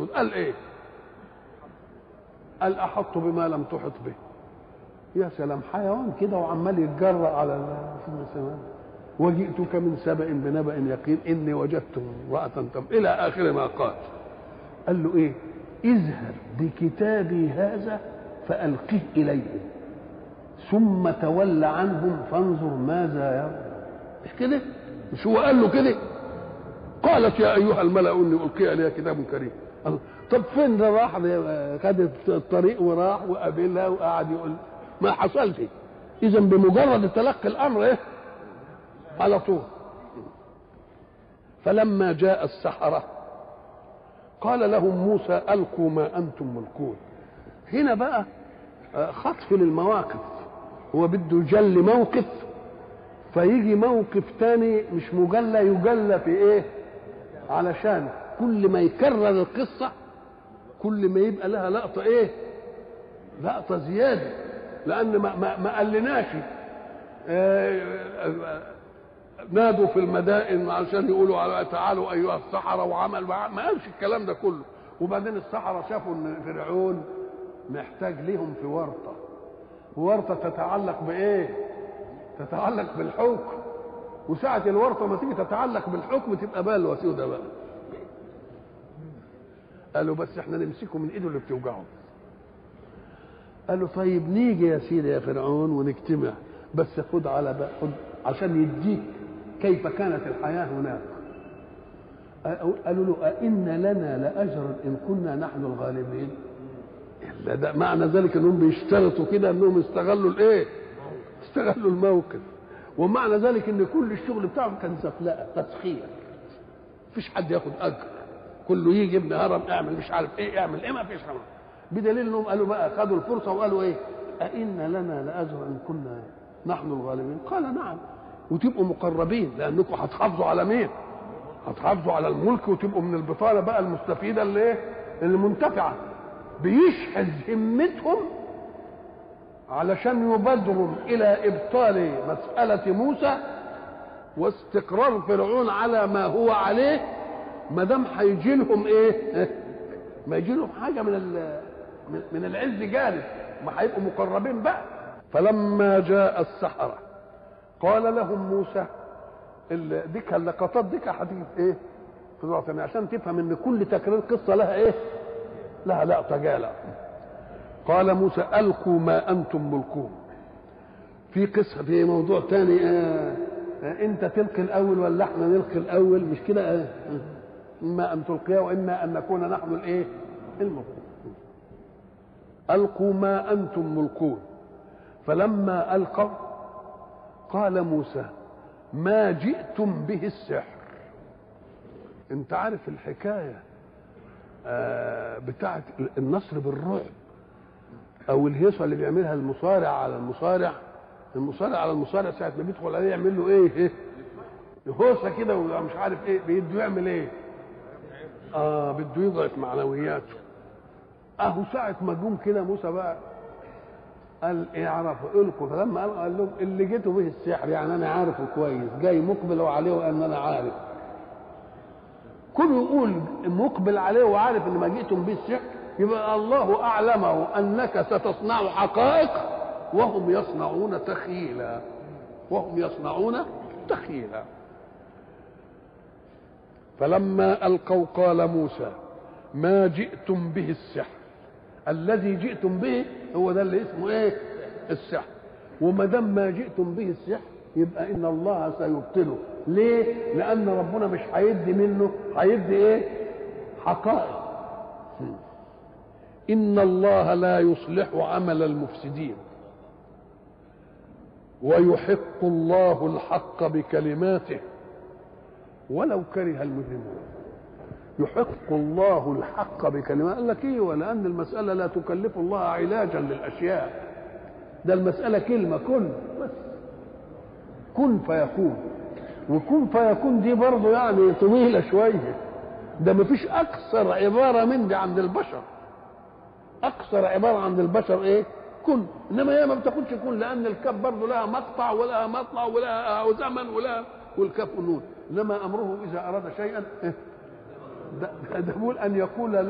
قال ايه قال احط بما لم تحط به يا سلام حيوان كده وعمال يتجرأ على السماء وجئتك من سبأ بنبأ يقين إني وجدت امرأة تم إلى آخر ما قال قال له إيه اذهب بكتابي هذا فألقه إليهم ثم تول عنهم فانظر ماذا يرى مش كده مش هو قال له كده قالت يا أيها الملأ إني ألقي إلي كتاب كريم الله طب فين ده راح خد الطريق وراح وقابلها وقعد يقول ما حصلش اذا بمجرد تلقي الامر ايه على طول فلما جاء السحرة قال لهم موسى ألقوا ما أنتم ملكون هنا بقى خطف للمواقف هو بده يجلي موقف فيجي موقف تاني مش مجلى يجلى في ايه علشان كل ما يكرر القصة كل ما يبقى لها لقطة ايه لقطة زيادة لأن ما, ما, ما قالناش نادوا في المدائن علشان يقولوا على تعالوا ايها السحره وعمل ما قالش الكلام ده كله وبعدين السحره شافوا ان فرعون محتاج ليهم في ورطه ورطه تتعلق بايه؟ تتعلق بالحكم وساعة الورطة ما تيجي تتعلق بالحكم تبقى بال وسودة بقى قالوا بس احنا نمسكه من ايده اللي بتوجعه قالوا طيب نيجي يا سيدي يا فرعون ونجتمع بس خد على بقى خد عشان يديك كيف كانت الحياة هناك قالوا له أئن لنا لأجرا إن كنا نحن الغالبين إلا ده معنى ذلك أنهم بيشترطوا كده أنهم استغلوا الإيه استغلوا الموقف ومعنى ذلك أن كل الشغل بتاعهم كان زفلقة تسخير مفيش حد ياخد أجر كله يجي ابن هرم اعمل مش عارف ايه اعمل ايه ما فيش حرم بدليل انهم قالوا بقى خدوا الفرصه وقالوا ايه أئن لنا لاجرا ان كنا نحن الغالبين قال نعم وتبقوا مقربين لانكم هتحافظوا على مين هتحافظوا على الملك وتبقوا من البطاله بقى المستفيده اللي ايه المنتفعه بيشحذ همتهم علشان يبادروا الى ابطال مساله موسى واستقرار فرعون على ما هو عليه ما دام هيجي لهم ايه ما يجي لهم حاجه من من العز جانب ما هيبقوا مقربين بقى فلما جاء السحرة قال لهم موسى دي اللقطات دي هتيجي في ايه؟ في نوع ثاني عشان تفهم ان كل تكرير قصه لها ايه؟ لها لقطه جاله قال موسى القوا ما انتم ملكون في قصه في موضوع ثاني آه آه انت تلقي الاول ولا احنا نلقي الاول مش كده آه اما ان تلقيا واما ان نكون نحن الايه؟ الملقون القوا ما انتم ملكون فلما القوا قال موسى ما جئتم به السحر انت عارف الحكايه آه بتاعه النصر بالرعب او الهيصه اللي بيعملها المصارع على المصارع المصارع على المصارع ساعه ما بيدخل عليه يعمل له ايه ايه هوسه كده ومش عارف ايه بيده يعمل ايه اه بده يضعف معنوياته اهو ساعه ما جم كده موسى بقى قال اعرفوا القوا فلما قال, قال لهم اللي جيتوا به السحر يعني انا عارفه كويس جاي مقبل وعليه وان انا عارف كل يقول مقبل عليه وعارف ان ما جئتم به السحر يبقى الله اعلمه انك ستصنع حقائق وهم يصنعون تخيلا وهم يصنعون تخيلا فلما القوا قال موسى ما جئتم به السحر الذي جئتم به هو ده اللي اسمه ايه السحر وما دام ما جئتم به السحر يبقى ان الله سيبطله ليه لان ربنا مش هيدي منه هيدي ايه حقائق ان الله لا يصلح عمل المفسدين ويحق الله الحق بكلماته ولو كره المجرمون يحق الله الحق بكلمات قال لك ايه ولان المساله لا تكلف الله علاجا للاشياء ده المساله كلمه كن بس كن فيكون وكن فيكون دي برضه يعني طويله شويه ده مفيش اكثر عباره من دي عند البشر اكثر عباره عند البشر ايه كن انما هي ما بتاخدش كن لان الكاف برضه لها مقطع ولها مطلع ولها زمن ولها والكاف نون انما امره اذا اراد شيئا ده, ده بيقول ان يقول